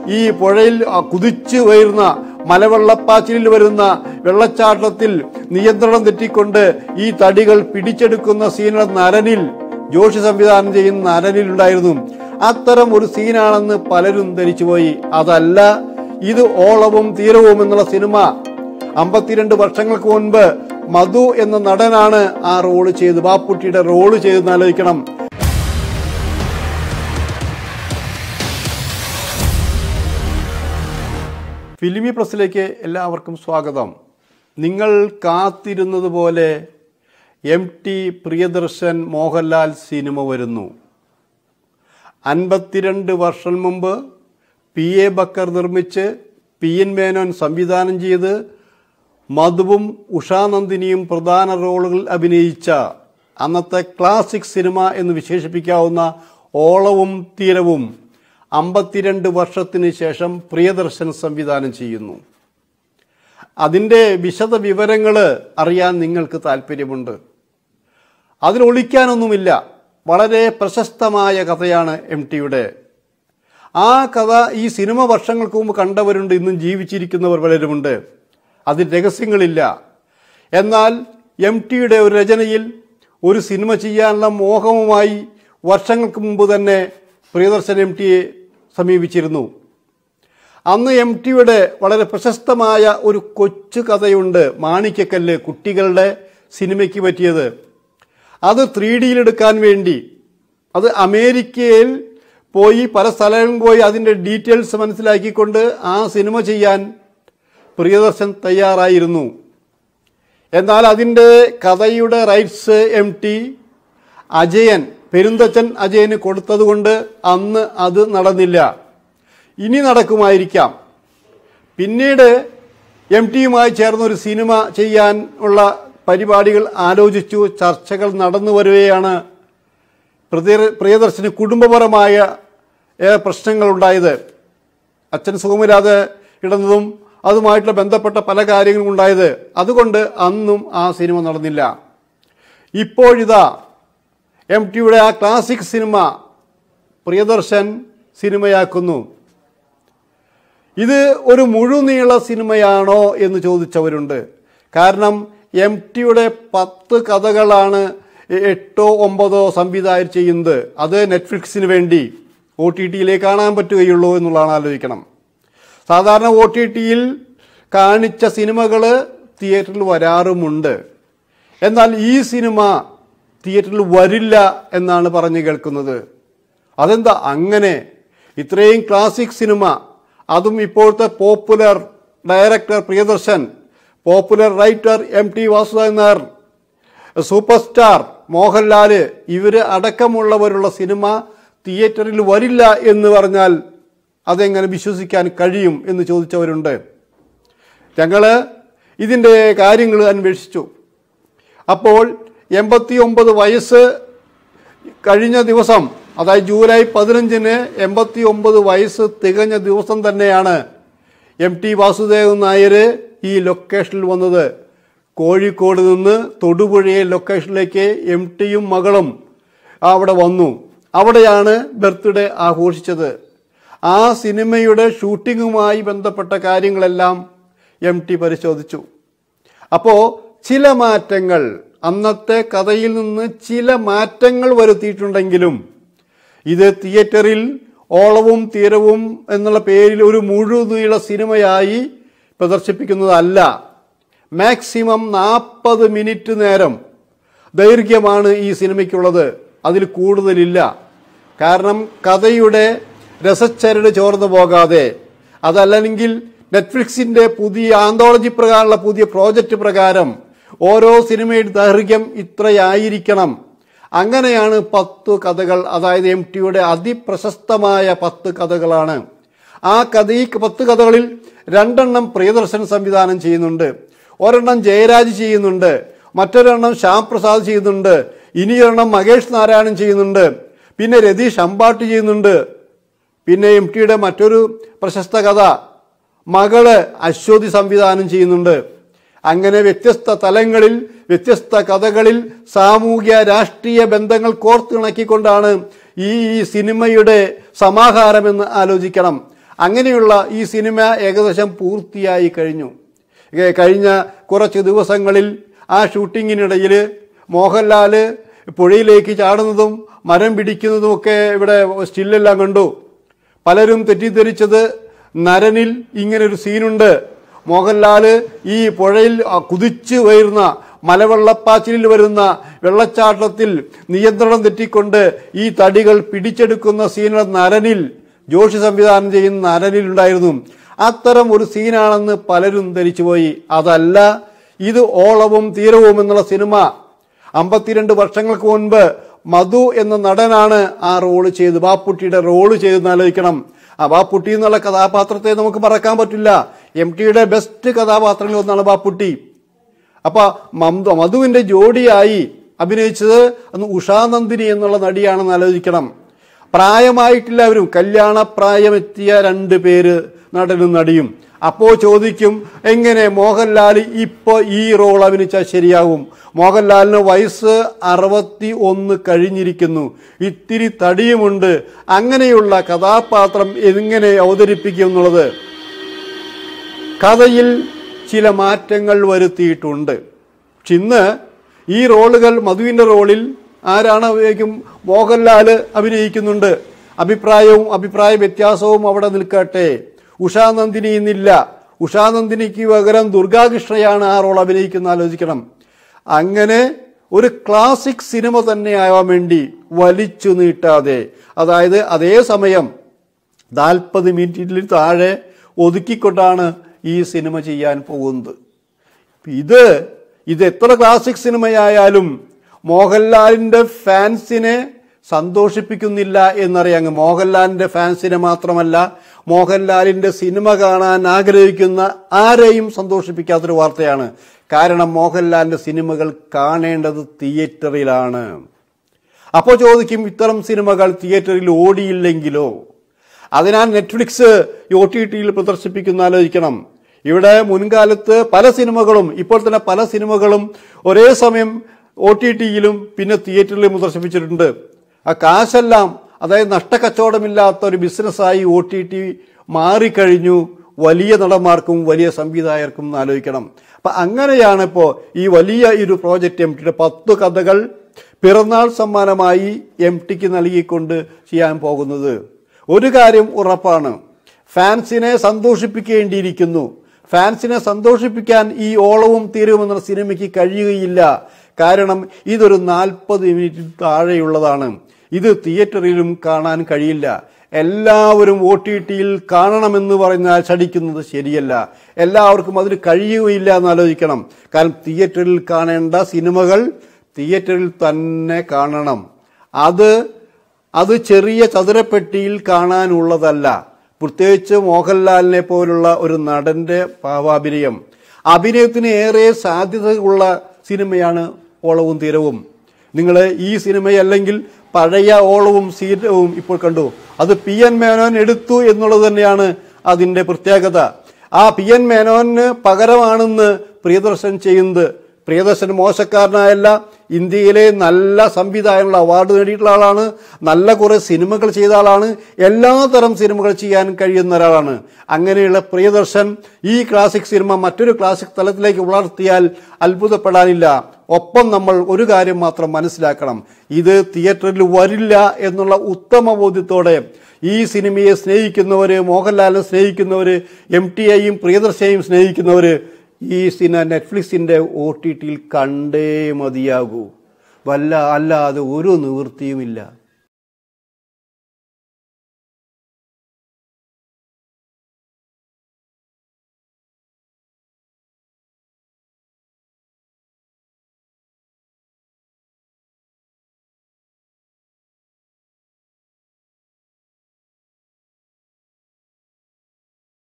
ഈ പുഴയിൽ ആ, കുതിച്ചു വരുന്ന മലവെള്ളപ്പാച്ചിലിൽ വരുന്ന വെള്ളച്ചാട്ടത്തിൽ നിയന്ത്രണം തെറ്റിക്കൊണ്ട് ഈ തടികൾ പിടിച്ചെടുക്കുന്ന സീന നരനിൽ ജോഷി സംവിധാനം ചെയ്യുന്ന നരനിൽ ഉണ്ടായിരുന്നു അത്തരം ഒരു സീനാണെന്ന് പലരും ധരിച്ചുപോയി അതല്ല ഇത് ഓളവും തീരവും എന്നുള്ള സിനിമ അമ്പത്തിരണ്ട് വർഷങ്ങൾക്ക് മുൻപ് മധു എന്ന നടനാണ് ആ റോള് ചെയ്ത് ബാപ്പുട്ടിയുടെ റോള് ചെയ്തെന്ന് ആലോചിക്കണം ഫിലിമി പ്രസിലേക്ക് എല്ലാവർക്കും സ്വാഗതം നിങ്ങൾ കാത്തിരുന്നത് പോലെ M T Priyadarshan Mohanlal cinema വരുന്നു അൻപത്തിരണ്ട് വർഷം മുമ്പ് പി എ ബക്കർ നിർമ്മിച്ച് പി എൻ മേനോൻ സംവിധാനം ചെയ്ത് മധുവും ഉഷാനന്ദിനിയും പ്രധാന റോളുകൾ അഭിനയിച്ച അന്നത്തെ ക്ലാസിക് സിനിമ എന്ന് വിശേഷിപ്പിക്കാവുന്ന ഓളവും തീരവും അമ്പത്തിരണ്ട് വർഷത്തിന് ശേഷം പ്രിയദർശൻ സംവിധാനം ചെയ്യുന്നു അതിൻ്റെ വിശദ വിവരങ്ങൾ അറിയാൻ നിങ്ങൾക്ക് താല്പര്യമുണ്ട് അതിലൊളിക്കാനൊന്നുമില്ല വളരെ പ്രശസ്തമായ കഥയാണ് എം ടിയുടെ ആ കഥ ഈ സിനിമ വർഷങ്ങൾക്ക് മുമ്പ് കണ്ടവരുണ്ട് ഇന്നും ജീവിച്ചിരിക്കുന്നവർ പലരുമുണ്ട് അതിൽ രഹസ്യങ്ങളില്ല എന്നാൽ എം ടിയുടെ ഒരു രചനയിൽ ഒരു സിനിമ ചെയ്യാനുള്ള മോഹവുമായി വർഷങ്ങൾക്ക് മുമ്പ് തന്നെ പ്രിയദർശൻ എം ടിയെ സമീപിച്ചിരുന്നു അന്ന് എം ടിയുടെ വളരെ പ്രശസ്തമായ ഒരു കൊച്ചു കഥയുണ്ട് മാണിക്കക്കല്ല് കുട്ടികളുടെ സിനിമയ്ക്ക് പറ്റിയത് അത് ത്രീ ഡിയിലെടുക്കാൻ വേണ്ടി അത് അമേരിക്കയിൽ പോയി പല സ്ഥലങ്ങളിൽ പോയി അതിൻ്റെ ഡീറ്റെയിൽസ് മനസ്സിലാക്കിക്കൊണ്ട് ആ സിനിമ ചെയ്യാൻ പ്രിയദർശൻ തയ്യാറായിരുന്നു എന്നാൽ അതിൻ്റെ കഥയുടെ rights M T Ajayan Perunthachan അജയന് കൊടുത്തതുകൊണ്ട് അന്ന് അത് നടന്നില്ല ഇനി നടക്കുമായിരിക്കാം പിന്നീട് എം ടിയുമായി ചേർന്ന് ഒരു സിനിമ ചെയ്യാൻ ഉള്ള പരിപാടികൾ ആലോചിച്ചു ചർച്ചകൾ നടന്നു വരികയാണ് പ്രിയ- പ്രിയദർശന് കുടുംബപരമായ ഏറെ പ്രശ്നങ്ങളുണ്ടായത് അച്ഛൻ സുഖമില്ലാതെ കിടന്നതും അതുമായിട്ടുള്ള ബന്ധപ്പെട്ട പല കാര്യങ്ങളും ഉണ്ടായത് അതുകൊണ്ട് അന്നും ആ സിനിമ നടന്നില്ല ഇപ്പോഴിതാ എം ടിയുടെ ആ ക്ലാസിക് സിനിമ പ്രിയദർശൻ സിനിമയാക്കുന്നു ഇത് ഒരു മുഴുനീള സിനിമയാണോ എന്ന് ചോദിച്ചവരുണ്ട് കാരണം എം ടിയുടെ പത്ത് കഥകളാണ് എട്ടോ ഒമ്പതോ സംവിധാനം ചെയ്യുന്നത് അത് നെറ്റ്ഫ്ലിക്സിന് വേണ്ടി ഒ ടി ടിയിലേക്ക് കാണാൻ പറ്റുകയുള്ളൂ എന്നുള്ളതാണ് ആലോചിക്കണം സാധാരണ ഒ ടി ടിയിൽ കാണിച്ച സിനിമകൾ തിയേറ്ററിൽ വരാറുമുണ്ട് എന്നാൽ ഈ സിനിമ തിയേറ്ററിൽ വരില്ല എന്നാണ് പറഞ്ഞു കേൾക്കുന്നത് അതെന്താ അങ്ങനെ ഇത്രയും ക്ലാസിക് സിനിമ അതും ഇപ്പോഴത്തെ popular director Priyadarshan popular writer M T Vasudevan Nair super star Mohanlal ഇവര് അടക്കമുള്ളവരുള്ള സിനിമ തിയേറ്ററിൽ വരില്ല എന്ന് പറഞ്ഞാൽ അതെങ്ങനെ വിശ്വസിക്കാൻ കഴിയും എന്ന് ചോദിച്ചവരുണ്ട് ഞങ്ങൾ ഇതിൻ്റെ കാര്യങ്ങൾ അന്വേഷിച്ചു അപ്പോൾ എൺപത്തി ഒമ്പത് വയസ്സ് കഴിഞ്ഞ ദിവസം അതായത് ജൂലൈ പതിനഞ്ചിന് എൺപത്തി ഒമ്പത് വയസ്സ് തികഞ്ഞ ദിവസം തന്നെയാണ് എം ടി വാസുദേവൻ നായർ ഈ ലൊക്കേഷനിൽ വന്നത് കോഴിക്കോട് നിന്ന് തൊടുപുഴയെ ലൊക്കേഷനിലേക്ക് എം ടിയും മകളും അവിടെ വന്നു അവിടെയാണ് ബർത്ത്ഡേ ആഘോഷിച്ചത് ആ സിനിമയുടെ ഷൂട്ടിങ്ങുമായി ബന്ധപ്പെട്ട കാര്യങ്ങളെല്ലാം എം ടി പരിശോധിച്ചു അപ്പോൾ ചില മാറ്റങ്ങൾ അന്നത്തെ കഥയിൽ നിന്ന് ചില മാറ്റങ്ങൾ വരുത്തിയിട്ടുണ്ടെങ്കിലും ഇത് തിയേറ്ററിൽ ഓളവും തീരവും എന്നുള്ള പേരിൽ ഒരു മുഴുനീള സിനിമയായി പ്രദർശിപ്പിക്കുന്നതല്ല മാക്സിമം നാൽപ്പത് മിനിറ്റ് നേരം ദൈർഘ്യമാണ് ഈ സിനിമയ്ക്കുള്ളത് അതിൽ കൂടുതലില്ല കാരണം കഥയുടെ രസച്ചരട് ചോർന്നു പോകാതെ അതല്ലെങ്കിൽ നെറ്റ്ഫ്ലിക്സിന്റെ പുതിയ ആന്തോളജി പ്രകാരമുള്ള പുതിയ പ്രോജക്റ്റ് പ്രകാരം ഓരോ സിനിമയുടെ ദൈർഘ്യം ഇത്രയായിരിക്കണം അങ്ങനെയാണ് പത്ത് കഥകൾ അതായത് എം ടിയുടെ അതിപ്രശസ്തമായ പത്ത് കഥകളാണ് ആ കഥ ഈ പത്ത് കഥകളിൽ രണ്ടെണ്ണം പ്രിയദർശൻ സംവിധാനം ചെയ്യുന്നുണ്ട് ഒരെണ്ണം ജയരാജ് ചെയ്യുന്നുണ്ട് മറ്റൊരെണ്ണം ശ്യാം പ്രസാദ് ചെയ്യുന്നുണ്ട് ഇനിയൊരെണ്ണം മകേഷ് നാരായണൻ ചെയ്യുന്നുണ്ട് പിന്നെ രതീഷ് അമ്പാട്ട് ചെയ്യുന്നുണ്ട് പിന്നെ എം ടിയുടെ മറ്റൊരു പ്രശസ്ത കഥ മകള് അശ്വതി സംവിധാനം ചെയ്യുന്നുണ്ട് അങ്ങനെ വ്യത്യസ്ത തലങ്ങളിൽ വ്യത്യസ്ത കഥകളിൽ സാമൂഹ്യ രാഷ്ട്രീയ ബന്ധങ്ങൾ കോർത്തിണക്കിക്കൊണ്ടാണ് ഈ ഈ സിനിമയുടെ സമാഹാരമെന്ന് ആലോചിക്കണം അങ്ങനെയുള്ള ഈ സിനിമ ഏകദേശം പൂർത്തിയായി കഴിഞ്ഞു ഏ, കഴിഞ്ഞ കുറച്ച് ദിവസങ്ങളിൽ ആ ഷൂട്ടിങ്ങിനിടയിൽ മോഹൻലാൽ പുഴയിലേക്ക് ചാടുന്നതും മരം പിടിക്കുന്നതുമൊക്കെ ഇവിടെ സ്റ്റില്ലെല്ലാം കണ്ടു പലരും തെറ്റിദ്ധരിച്ചത് നരനിൽ ഇങ്ങനൊരു സീനുണ്ട് മോഹൻലാൽ ഈ പുഴയിൽ ആ, കുതിച്ച് ഉയർന്ന മലവെള്ളപ്പാച്ചിലിൽ വരുന്ന വെള്ളച്ചാട്ടത്തിൽ നിയന്ത്രണം തെറ്റിക്കൊണ്ട് ഈ തടികൾ പിടിച്ചെടുക്കുന്ന സീനുകൾ നരനിൽ ജോഷി സംവിധാനം ചെയ്യുന്ന നരനിൽ ഉണ്ടായിരുന്നു അത്തരം ഒരു സീനാണെന്ന് പലരും ധരിച്ചുപോയി അതല്ല ഇത് ഓളവും തീരവും എന്നുള്ള സിനിമ അമ്പത്തിരണ്ട് വർഷങ്ങൾക്ക് മുൻപ് മധു എന്ന നടനാണ് ആ റോള് ചെയ്ത് ബാപ്പുട്ടിയുടെ റോള് ചെയ്തെന്ന് ആലോചിക്കണം ആ ബാപ്പുട്ടി എന്നുള്ള കഥാപാത്രത്തെ നമുക്ക് മറക്കാൻ പറ്റില്ല എം ടിയുടെ ബെസ്റ്റ് കഥാപാത്രങ്ങളിൽ ഒന്നാണ് ബാപ്പുട്ടി അപ്പൊ മമത മധുവിന്റെ ജോഡിയായി അഭിനയിച്ചത് അന്ന് ഉഷാനന്ദിനി എന്നുള്ള നടിയാണെന്ന് ആലോചിക്കണം പ്രായമായിട്ടില്ല അവരും കല്യാണ പ്രായമെത്തിയ രണ്ട് പേര് നടനും നടിയും അപ്പോ ചോദിക്കും എങ്ങനെ മോഹൻലാൽ ഇപ്പൊ ഈ റോൾ അഭിനയിച്ചാൽ ശരിയാകും മോഹൻലാലിന് വയസ്സ് അറുപത്തി ഒന്ന് കഴിഞ്ഞിരിക്കുന്നു ഇത്തിരി തടിയുമുണ്ട് അങ്ങനെയുള്ള കഥാപാത്രം എങ്ങനെ അവതരിപ്പിക്കും എന്നുള്ളത് കഥയിൽ ചില മാറ്റങ്ങൾ വരുത്തിയിട്ടുണ്ട് പക്ഷെ ഇന്ന് ഈ റോളുകൾ മധുവിന്റെ റോളിൽ ആരാണ് അഭിനയിക്കും മോഹൻലാൽ അഭിനയിക്കുന്നുണ്ട് അഭിപ്രായവും അഭിപ്രായ വ്യത്യാസവും അവിടെ നിൽക്കട്ടെ ഉഷാനന്ദിനി ഇന്നില്ല ഉഷാനന്ദിനിക്ക് പകരം ദുർഗാകൃഷ്ണയാണ് ആ റോൾ അഭിനയിക്കുന്ന ആലോചിക്കണം അങ്ങനെ ഒരു ക്ലാസിക് സിനിമ തന്നെയാവാൻ വേണ്ടി വലിച്ചു നീട്ടാതെ അതായത് അതേ സമയം നാൽപ്പത് മിനിറ്റിൽ താഴെ ഒതുക്കിക്കൊണ്ടാണ് ഈ സിനിമ ചെയ്യാൻ പോകുന്നത് ഇത് ഇത് എത്ര ക്ലാസിക് സിനിമയായാലും മോഹൻലാലിന്റെ ഫാൻസിനെ സന്തോഷിപ്പിക്കുന്നില്ല എന്നറിയാം മോഹൻലാലിന്റെ ഫാൻസിനെ മാത്രമല്ല മോഹൻലാലിന്റെ സിനിമ കാണാൻ ആഗ്രഹിക്കുന്ന ആരെയും സന്തോഷിപ്പിക്കാത്തൊരു വാർത്തയാണ് കാരണം മോഹൻലാലിന്റെ സിനിമകൾ കാണേണ്ടത് തിയേറ്ററിലാണ് അപ്പോൾ ചോദിക്കും ഇത്തരം സിനിമകൾ തിയേറ്ററിൽ ഓടിയില്ലെങ്കിലോ അതിനാൽ നെറ്റ്ഫ്ലിക്സ് ഒ ടി ടിയിൽ പ്രദർശിപ്പിക്കുന്ന ആലോചിക്കണം ഇവിടെ മുൻകാലത്ത് പല സിനിമകളും ഇപ്പോൾ തന്നെ പല സിനിമകളും ഒരേ സമയം ഒ ടി ടിയിലും പിന്നെ തിയേറ്ററിലും പ്രദർശിപ്പിച്ചിട്ടുണ്ട് ആ കാശെല്ലാം അതായത് നഷ്ടക്കച്ചവടമില്ലാത്ത ഒരു ബിസിനസ്സായി ഒ ടി ടി മാറിക്കഴിഞ്ഞു വലിയ നടന്മാർക്കും വലിയ സംവിധായകർക്കും എന്ന് ആലോചിക്കണം അപ്പൊ അങ്ങനെയാണ് ഇപ്പോൾ ഈ വലിയ ഈ ഒരു പ്രോജക്റ്റ് എം ടിയുടെ പത്ത് കഥകൾ പിറന്നാൾ സമ്മാനമായി എം ടിക്ക് നൽകിക്കൊണ്ട് ചെയ്യാൻ പോകുന്നത് ഒരു കാര്യം ഉറപ്പാണ് ഫാൻസിനെ സന്തോഷിപ്പിക്കേണ്ടിയിരിക്കുന്നു ഫാൻസിനെ സന്തോഷിപ്പിക്കാൻ ഈ ഓളവും തീരവും എന്ന സിനിമയ്ക്ക് കഴിയുകയില്ല കാരണം ഇതൊരു നാൽപ്പത് മിനിറ്റ് താഴെയുള്ളതാണ് ഇത് തിയേറ്ററിലും കാണാൻ കഴിയില്ല എല്ലാവരും ഒ ടി ടിയിൽ കാണണമെന്ന് പറഞ്ഞാൽ ചടിക്കുന്നത് ശരിയല്ല എല്ലാവർക്കും അതിന് കഴിയുകയില്ല എന്ന് ആലോചിക്കണം കാരണം തിയേറ്ററിൽ കാണേണ്ട സിനിമകൾ തിയേറ്ററിൽ തന്നെ കാണണം അത് അത് ചെറിയ ചതുരപ്പെട്ടിയിൽ കാണാനുള്ളതല്ല പ്രത്യേകിച്ച് മോഹൻലാലിനെ പോലുള്ള ഒരു നടന്റെ ഭാവാഭിനയം അഭിനയത്തിന് ഏറെ സാധ്യതയുള്ള സിനിമയാണ് ഓളവും തീരവും നിങ്ങൾ ഈ സിനിമയല്ലെങ്കിൽ പഴയ ഓളവും സീരവും ഇപ്പോൾ കണ്ടു അത് പി എൻ മേനോൻ എടുത്തു എന്നുള്ളത് തന്നെയാണ് അതിന്റെ പ്രത്യേകത ആ പി എൻ മേനോന് പകരമാണെന്ന് പ്രിയദർശൻ ചെയ്യുന്നത് പ്രിയദർശൻ മോശക്കാരനായല്ല ഇന്ത്യയിലെ നല്ല സംവിധായകനുള്ള അവാർഡ് നേടിയിട്ടുള്ള ആളാണ് നല്ല കുറെ സിനിമകൾ ചെയ്ത ആളാണ് എല്ലാതരം സിനിമകൾ ചെയ്യാൻ കഴിയുന്ന ഒരാളാണ് അങ്ങനെയുള്ള പ്രിയദർശൻ ഈ ക്ലാസിക് സിനിമ മറ്റൊരു ക്ലാസിക് തലത്തിലേക്ക് വളർത്തിയാൽ അത്ഭുതപ്പെടാനില്ല ഒപ്പം നമ്മൾ ഒരു കാര്യം മാത്രം മനസ്സിലാക്കണം ഇത് തിയേറ്ററിൽ വരില്ല എന്നുള്ള ഉത്തമ ബോധ്യത്തോടെ ഈ സിനിമയെ സ്നേഹിക്കുന്നവര് മോഹൻലാലിനെ സ്നേഹിക്കുന്നവര് എം ടി ഐയും പ്രിയദർശനെയും സ്നേഹിക്കുന്നവര് ഈ സിനിമ നെറ്റ്ഫ്ലിക്സിന്റെ ഒ ടി ടിയിൽ കണ്ടേ മതിയാകൂ വല്ല അല്ലാതെ ഒരു നിവൃത്തിയുമില്ല